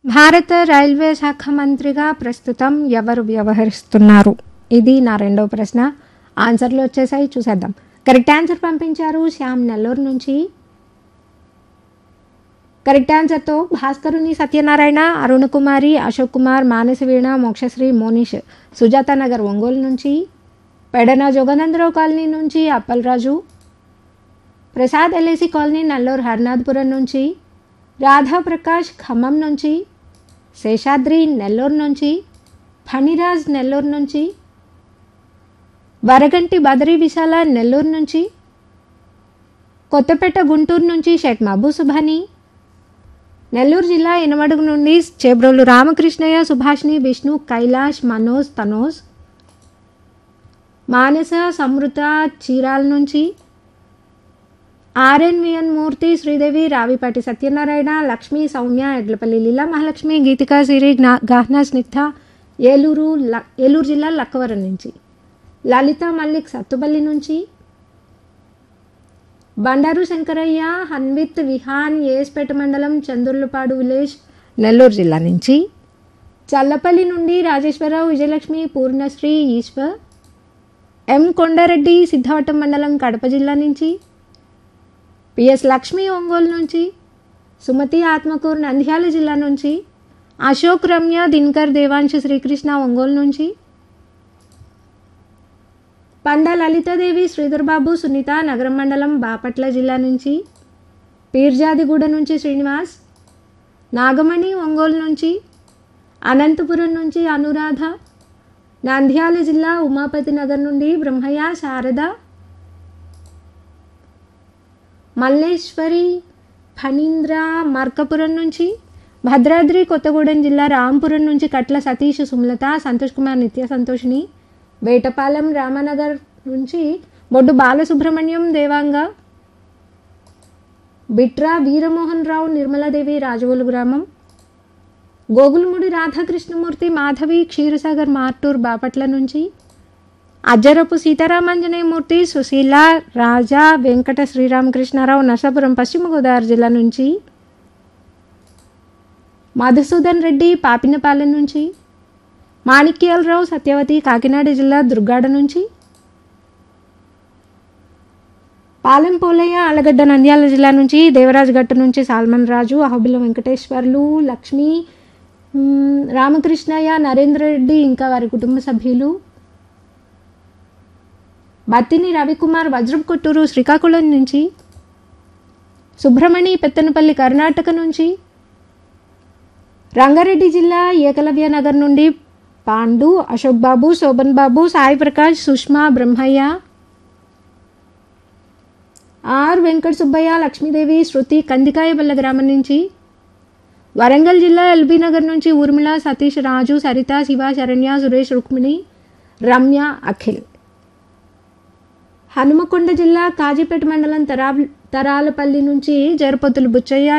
భారత రైల్వే శాఖ మంత్రిగా ప్రస్తుతం ఎవరు వ్యవహరిస్తున్నారు ఇది నా రెండవ ప్రశ్న ఆన్సర్లు వచ్చేసాయి చూసేద్దాం కరెక్ట్ ఆన్సర్ పంపించారు శ్యామ్ నెల్లూరు నుంచి కరెక్ట్ ఆన్సర్తో భాస్కరుని సత్యనారాయణ అరుణ్ కుమారి అశోక్ కుమార్ మానసవీణ మోక్షశ్రీ మోనిష్ సుజాత నగర్ ఒంగోలు నుంచి పెడన జోగనందరావు కాలనీ నుంచి అప్పలరాజు ప్రసాద్ ఎల్ఐసి కాలనీ నల్లూరు హర్నాథ్పురం నుంచి రాధాప్రకాష్ ఖమ్మం నుంచి శేషాద్రి నెల్లూరు నుంచి ఫణిరాజ్ నెల్లూరు నుంచి వరగంటి బదరి విశాల నెల్లూరు నుంచి కొత్తపేట గుంటూరు నుంచి షేక్ మహబూ సుభాని నెల్లూరు జిల్లా ఇనమడుగు నుండి చేబ్రోలు రామకృష్ణయ్య సుభాష్ని విష్ణు కైలాష్ మనోజ్ తనోజ్ మానస సమృత చీరాల నుంచి ఆర్ఎన్విఎన్ మూర్తి శ్రీదేవి రావిపాటి సత్యనారాయణ లక్ష్మి సౌమ్య ఎడ్లపల్లి లీలా మహాలక్ష్మి గీతికా సిరి జ్ఞా గాహ్నా స్నిగ్ధ ఏలూరు ల ఏలూరు జిల్లా లక్కవరం నుంచి లలిత మల్లిక్ సత్తుపల్లి నుంచి బండారు శంకరయ్య హన్విత్ విహాన్ ఏస్పేట మండలం చందుర్లపాడు విలేజ్ నెల్లూరు జిల్లా నుంచి చల్లపల్లి నుండి రాజేశ్వరరావు విజయలక్ష్మి పూర్ణశ్రీ ఈశ్వర్ ఎం కొండారెడ్డి సిద్ధవటం మండలం కడప జిల్లా నుంచి పిఎస్ లక్ష్మి ఒంగోలు నుంచి సుమతి ఆత్మకూరు నంద్యాల జిల్లా నుంచి అశోక్ రమ్య దినకర్ దేవాంశ శ్రీకృష్ణ ఒంగోలు నుంచి పండా లలితాదేవి శ్రీధర్బాబు సునీత నగరం మండలం బాపట్ల జిల్లా నుంచి పీర్జాదిగూడ నుంచి శ్రీనివాస్ నాగమణి ఒంగోలు నుంచి అనంతపురం నుంచి అనురాధ నంద్యాల జిల్లా ఉమాపతి నగర్ నుండి బ్రహ్మయ్య శారద మల్లేశ్వరి ఫణీంద్ర మార్కపురం నుంచి భద్రాద్రి కొత్తగూడెం జిల్లా రాంపురం నుంచి కట్ల సతీష్ సుమలత సంతోష్ కుమార్ నిత్య సంతోషిని వేటపాలెం రామనగర్ నుంచి బొడ్డు బాలసుబ్రహ్మణ్యం దేవాంగ బిట్రా వీరమోహన్ రావు నిర్మలాదేవి రాజవోలు గ్రామం గోగులముడి రాధాకృష్ణమూర్తి మాధవి క్షీరసాగర్ మార్టూర్ బాపట్ల నుంచి అజ్జరపు సీతారామాంజనేయమూర్తి సుశీల రాజా వెంకట శ్రీరామకృష్ణారావు నర్సాపురం పశ్చిమ గోదావరి జిల్లా నుంచి మధుసూదన్ రెడ్డి పాపినపాలెం నుంచి మాణిక్యాలరావు సత్యవతి కాకినాడ జిల్లా దుర్గాడ నుంచి పాలెం పోలయ్య ఆలగడ్డ నంద్యాల జిల్లా నుంచి దేవరాజగట్టు నుంచి సాల్మన్ రాజు అహబిల వెంకటేశ్వర్లు లక్ష్మి మ్, రామకృష్ణయ్య నరేంద్ర రెడ్డి ఇంకా వారి కుటుంబ సభ్యులు బత్తిని రవికుమార్ వజ్రపు కొట్టూరు శ్రీకాకుళం నుంచి సుబ్రహ్మణి పెత్తనపల్లి కర్ణాటక నుంచి రంగారెడ్డి జిల్లా ఏకలవ్య నగర్ నుండి పాండు అశోక్ బాబు శోభన్ బాబు సాయి ప్రకాష్ సుష్మా బ్రహ్మయ్య ఆర్ వెంకట సుబ్బయ్య లక్ష్మీదేవి శృతి కందికాయబల్ల గ్రామం నుంచి వరంగల్ జిల్లా ఎల్బీ నగర్ నుంచి ఊర్మిళ సతీష్ రాజు సరిత శివ శరణ్య సురేష్ రుక్మిణి రమ్య అఖిల్ హనుమకొండ జిల్లా కాజీపేట మండలం తరా తరాలపల్లి నుంచి జరపతులు బుచ్చయ్య